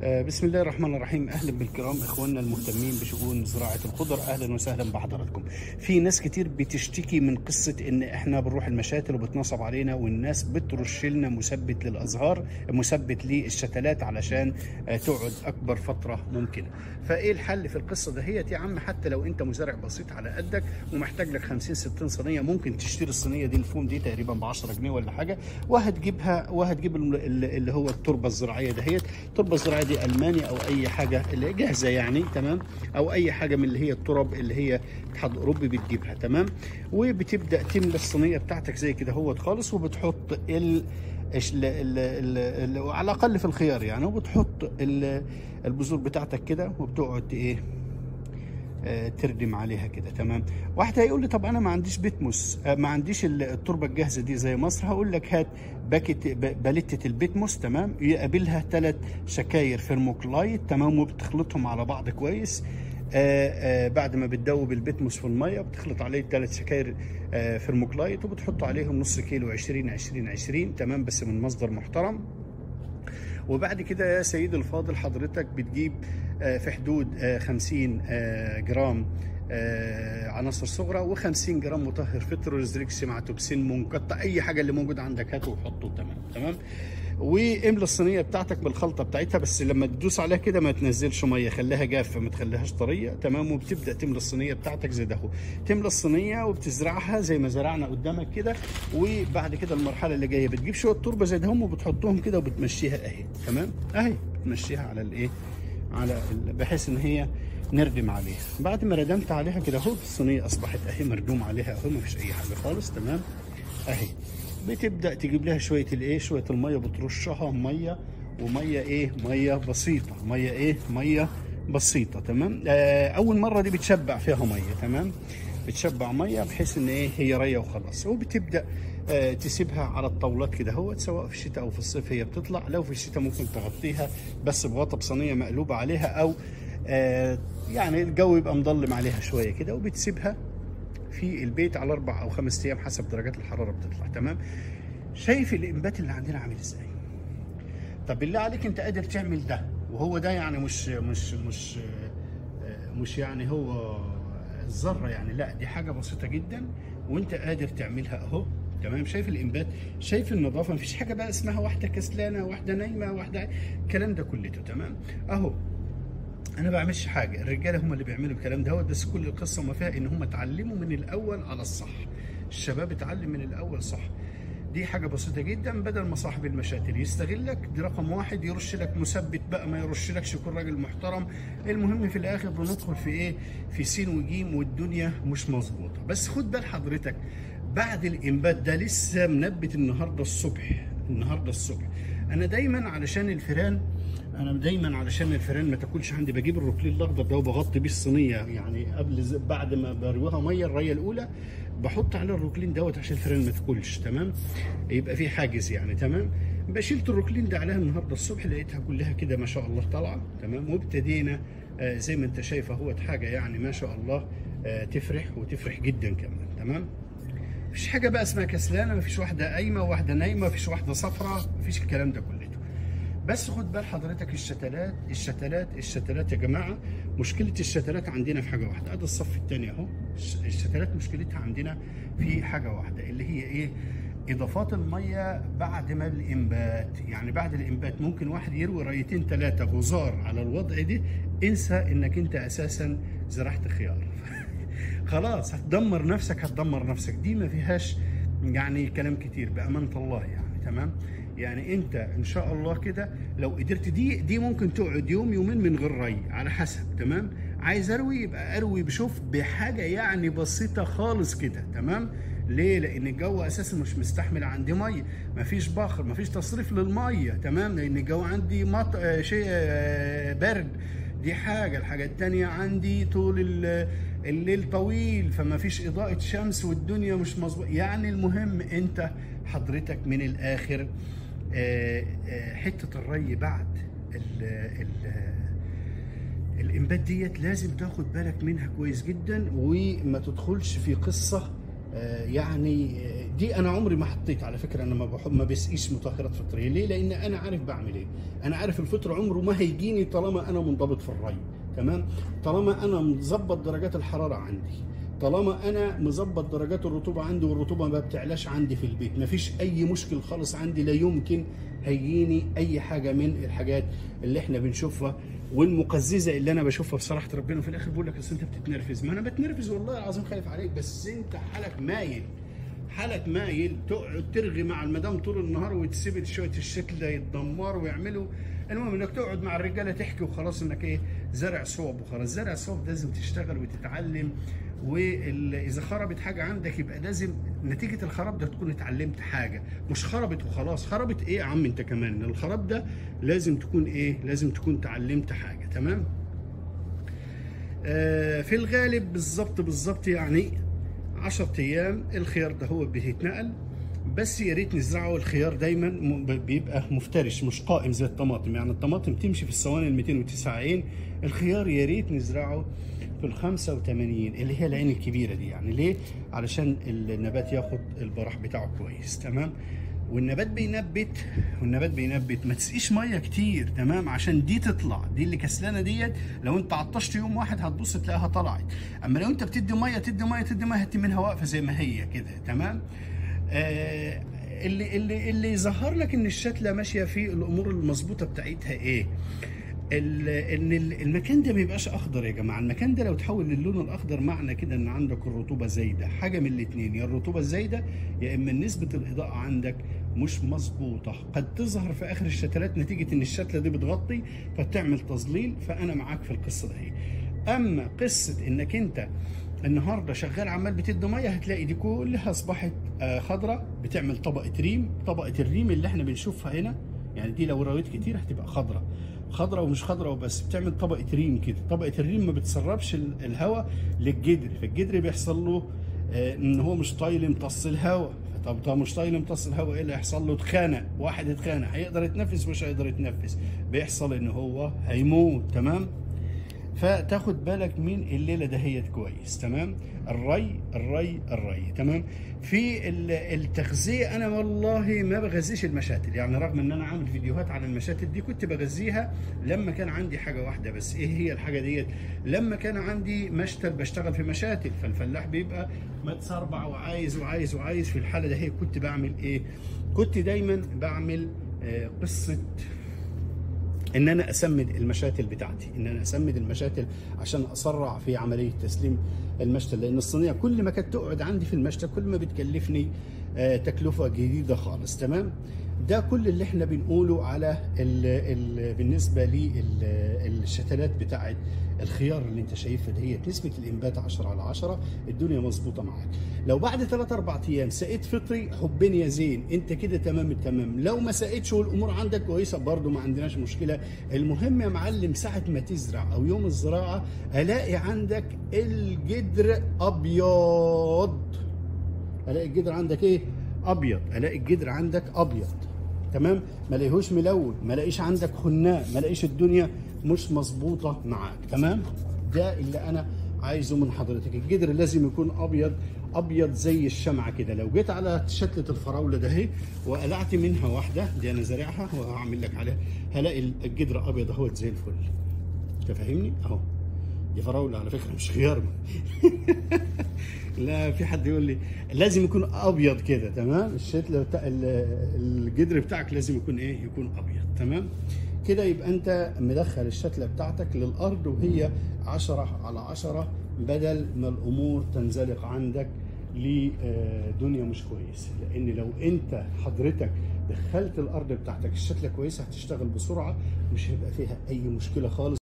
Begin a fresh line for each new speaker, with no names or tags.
آه، بسم الله الرحمن الرحيم اهلا بالكرام اخواننا المهتمين بشؤون زراعه الخضر اهلا وسهلا بحضراتكم في ناس كتير بتشتكي من قصه ان احنا بنروح المشاتل وبتنصب علينا والناس بترش لنا مثبت للازهار مثبت للشتلات علشان آه، تقعد اكبر فتره ممكنه فايه الحل في القصه دهيت يا عم حتى لو انت مزارع بسيط على قدك ومحتاج لك 50 60 صينيه ممكن تشتري الصينيه دي الفوم دي تقريبا ب 10 جنيه ولا حاجه وهتجيبها وهتجيب ال- ال- اللي هو التربه الزراعيه دهيت التربه الزراعيه دي الماني او اي حاجه اللي هي جاهزه يعني تمام او اي حاجه من اللي هي التراب اللي هي اتحاد اوروبي بتجيبها تمام وبتبدا تملى الصينيه بتاعتك زي كده هوت خالص وبتحط ال إيش ال ال ال ال على الاقل في الخيار يعني وبتحط ال- البذور بتاعتك كده وبتقعد ايه آه، تردم عليها كده تمام واحد هيقول لي طب انا ما عنديش بيتموس آه، ما عنديش ال- التربه الجاهزه دي زي مصر هقول لك هات باكت ب- باليتة البيتموس تمام يقابلها ثلاث شكاير فيرموكلايت تمام وبتخلطهم على بعض كويس آه آه بعد ما بتدوب البيتموس في الميه بتخلط عليه ثلاث شكاير آه فيرموكلايت وبتحط عليهم نص كيلو 20 20 20 تمام بس من مصدر محترم وبعد كده يا سيدي الفاضل حضرتك بتجيب آه، في حدود آه، 50 آه، جرام آه، عناصر صغرى و50 جرام مطهر فيتروزريكس مع توكسين منقطع اي حاجه اللي موجود عندك هاته وحطه تمام تمام واملى الصينيه بتاعتك بالخلطه بتاعتها بس لما تدوس عليها كده ما تنزلش ميه خليها جافه ما تخليهاش طريه تمام وبتبدا تملى الصينيه بتاعتك زي ده اهو تملى الصينيه وبتزرعها زي ما زرعنا قدامك كده وبعد كده المرحله اللي جايه بتجيب شويه تربه زي دهم وبتحطهم كده وبتمشيها اهي تمام اهي بتمشيها على الايه على ال- بحيث ان هي نردم عليها بعد ما ردمت عليها كده اهو الصينيه اصبحت اهي مردوم عليها اهو ما فيش اي حاجه خالص تمام اهي بتبدا تجيب لها شويه الايه شويه الميه بترشها ميه وميه ايه ميه بسيطه ميه ايه ميه بسيطه تمام آه اول مره دي بتشبع فيها ميه تمام بتشبع ميه بحيث ان ايه هي ريه وخلاص وبتبدا آه تسيبها على الطاولات كده هو سواء في الشتاء او في الصيف هي بتطلع لو في الشتاء ممكن تغطيها بس بغطا بصينيه مقلوبه عليها او آه يعني الجو يبقى مظلم عليها شويه كده وبتسيبها في البيت على اربع او خمس ايام حسب درجات الحراره بتطلع تمام شايف الانبات اللي عندنا عامل ازاي طب بالله عليك انت قادر تعمل ده وهو ده يعني مش مش مش آه، مش يعني هو الذره يعني لا دي حاجه بسيطه جدا وانت قادر تعملها اهو تمام شايف الانبات شايف النظافه مفيش حاجه بقى اسمها واحده كسلانه واحده نايمه واحده الكلام ده كلته تمام اهو انا ما بعملش حاجه الرجاله هم اللي بيعملوا الكلام دوت بس كل القصه ما فيها ان هم اتعلموا من الاول على الصح الشباب اتعلم من الاول صح دي حاجه بسيطه جدا بدل ما صاحب المشاتل يستغلك دي رقم واحد يرش لك مثبت بقى ما يرشلكش يكون راجل محترم المهم في الاخر بندخل في ايه في سين وجيم والدنيا مش مظبوطه بس خد بال حضرتك بعد الانبات ده لسه منبت النهارده الصبح النهارده الصبح انا دايما علشان الفيران انا دايما علشان الفيران ما تاكلش عندي بجيب الروكلين الاخضر ده وبغطي بيه الصينيه يعني قبل ز- بعد ما برويها ميه الريه الاولى بحط عليه الروكلين دوت عشان الفيران ما تاكلش تمام يبقى في حاجز يعني تمام بشيلت الروكلين ده عليها النهارده الصبح لقيتها كلها كده ما شاء الله طالعه تمام وابتدينا آه زي ما انت شايف اهوت حاجه يعني ما شاء الله آه تفرح وتفرح جدا كمان تمام مفيش حاجه بقى اسمها كسلانه مفيش واحده قايمه وواحده نايمه مفيش واحده صفراء مفيش الكلام ده كله بس خد بال حضرتك الشتلات الشتلات الشتلات يا جماعه مشكله الشتلات عندنا في حاجه واحده ادي الصف الثاني اهو الش- الشتلات مشكلتها عندنا في حاجه واحده اللي هي ايه اضافات الميه بعد ما الانبات يعني بعد الانبات ممكن واحد يروي ريتين ثلاثه غزار على الوضع ده انسى انك انت اساسا زرعت خيار خلاص هتدمر نفسك هتدمر نفسك دي ما فيهاش يعني كلام كتير بأمانة الله يعني تمام يعني انت ان شاء الله كده لو قدرت دي دي ممكن تقعد يوم يومين من غير ري على حسب تمام عايز اروي يبقى اروي بشوف بحاجه يعني بسيطه خالص كده تمام ليه؟ لأن الجو أساسا مش مستحمل عندي مية، مفيش بخر، مفيش تصريف للمية، تمام؟ لأن الجو عندي مط... آه، شيء آه، برد، دي حاجة الحاجة التانية عندي طول ال- الليل طويل فما فيش إضاءة شمس والدنيا مش مظبوط يعني المهم أنت حضرتك من الآخر آه، آه، حتة الري بعد ال ال الانبات ديت لازم تاخد بالك منها كويس جدا وما تدخلش في قصه آه، يعني آه، دي انا عمري ما حطيت على فكره انا ما بحب ما بسقيش مطهرات فطريه ليه لان انا عارف بعمل ايه انا عارف الفطر عمره ما هيجيني طالما انا منضبط في الري تمام طالما انا مظبط درجات الحراره عندي طالما انا مظبط درجات الرطوبه عندي والرطوبه ما بتعلاش عندي في البيت مفيش اي مشكل خالص عندي لا يمكن هيجيني اي حاجه من الحاجات اللي احنا بنشوفها والمقززه اللي انا بشوفها بصراحه ربنا في الاخر بقول لك اصل انت بتتنرفز ما انا بتنرفز والله العظيم خايف عليك بس انت حالك مايل حالك مايل تقعد ترغي مع المدام طول النهار وتسيب شويه الشكل ده يتدمروا ويعملوا المهم انك تقعد مع الرجاله تحكي وخلاص انك ايه زرع صوب وخلاص زرع صوب لازم تشتغل وتتعلم واذا خربت حاجه عندك يبقى لازم نتيجه الخراب ده تكون اتعلمت حاجه مش خربت وخلاص خربت ايه يا عم انت كمان الخراب ده لازم تكون ايه لازم تكون تعلمت حاجه تمام آه في الغالب بالظبط بالظبط يعني 10 ايام الخيار ده هو بيتنقل بس يا ريت نزرعه الخيار دايما م- بيبقى مفترش مش قائم زي الطماطم يعني الطماطم تمشي في الصواني ال 290 الخيار يا ريت نزرعه في ال 85 اللي هي العين الكبيره دي يعني ليه؟ علشان النبات ياخد البراح بتاعه كويس تمام؟ والنبات بينبت والنبات بينبت ما تسقيش ميه كتير تمام عشان دي تطلع دي اللي كسلانه ديت لو انت عطشت يوم واحد هتبص تلاقيها طلعت اما لو انت بتدي ميه تدي ميه تدي ميه هتي منها واقفه زي ما هي كده تمام آه اللي اللي اللي ظهر لك ان الشتله ماشيه في الامور المظبوطه بتاعتها ايه ال- ان ال- المكان ده ما يبقاش اخضر يا جماعه المكان ده لو تحول للون الاخضر معنى كده ان عندك الرطوبه زايده حاجه من الاثنين يا الرطوبه زايده يا اما نسبه الاضاءه عندك مش مظبوطه قد تظهر في اخر الشتلات نتيجه ان الشتله دي بتغطي فبتعمل تظليل فانا معاك في القصه دي اما قصه انك انت النهارده شغال عمال بتدي ميه هتلاقي دي كلها اصبحت آه، خضراء بتعمل طبقه ريم طبقه الريم اللي احنا بنشوفها هنا يعني دي لو رويت كتير هتبقى خضراء خضراء ومش خضراء وبس بتعمل طبقه ريم كده طبقه الريم ما بتسربش ال- الهواء للجدر فالجدر بيحصل له آه، ان هو مش طايل يمتص الهواء طب طب مش طايل يمتص الهواء ايه اللي هيحصل له اتخانق واحد اتخانق هيقدر يتنفس مش هيقدر يتنفس بيحصل ان هو هيموت تمام فتاخد بالك من الليله دهيت كويس تمام الري الري الري تمام في ال- التغذيه انا والله ما بغذيش المشاتل يعني رغم ان انا عامل فيديوهات عن المشاتل دي كنت بغذيها لما كان عندي حاجه واحده بس ايه هي الحاجه ديت لما كان عندي مشتل بشتغل في مشاتل فالفلاح بيبقى متسربع وعايز وعايز وعايز في الحاله دهيت كنت بعمل ايه كنت دايما بعمل آه، قصه ان انا اسمد المشاتل بتاعتي ان انا اسمد المشاتل عشان اسرع في عمليه تسليم المشتل لان الصينيه كل ما كانت تقعد عندي في المشتل كل ما بتكلفني آه، تكلفه جديده خالص تمام ده كل اللي احنا بنقوله على ال ال بالنسبه للشتلات بتاعت الخيار اللي انت شايفها دهيت نسبه الانبات 10 على 10 الدنيا مظبوطه معاك لو بعد 3 4 ايام سقيت فطري حبين يا زين انت كده تمام التمام لو ما سقيتش والامور عندك كويسه برضو ما عندناش مشكله المهم يا معلم ساعه ما تزرع او يوم الزراعه الاقي عندك الجدر ابيض الاقي الجدر عندك ايه ابيض الاقي الجدر عندك ابيض تمام ما الاقيهوش ملون ما الاقيش عندك خناق ما الاقيش الدنيا مش مظبوطه معاك تمام ده اللي انا عايزه من حضرتك الجدر لازم يكون ابيض ابيض زي الشمعه كده لو جيت على شتله الفراوله ده اهي وقلعت منها واحده دي انا زارعها وهعمل لك عليها هلاقي الجدر ابيض اهوت زي الفل انت فاهمني اهو دي فراوله على فكره مش خيار لا في حد يقول لي لازم يكون ابيض كده تمام الشتله بتاع ال- الجدر بتاعك لازم يكون ايه يكون ابيض تمام كده يبقى انت مدخل الشتله بتاعتك للارض وهي 10 على 10 بدل ما الامور تنزلق عندك لدنيا مش كويسه لان لو انت حضرتك دخلت الارض بتاعتك الشتله كويسه هتشتغل بسرعه مش هيبقى فيها اي مشكله خالص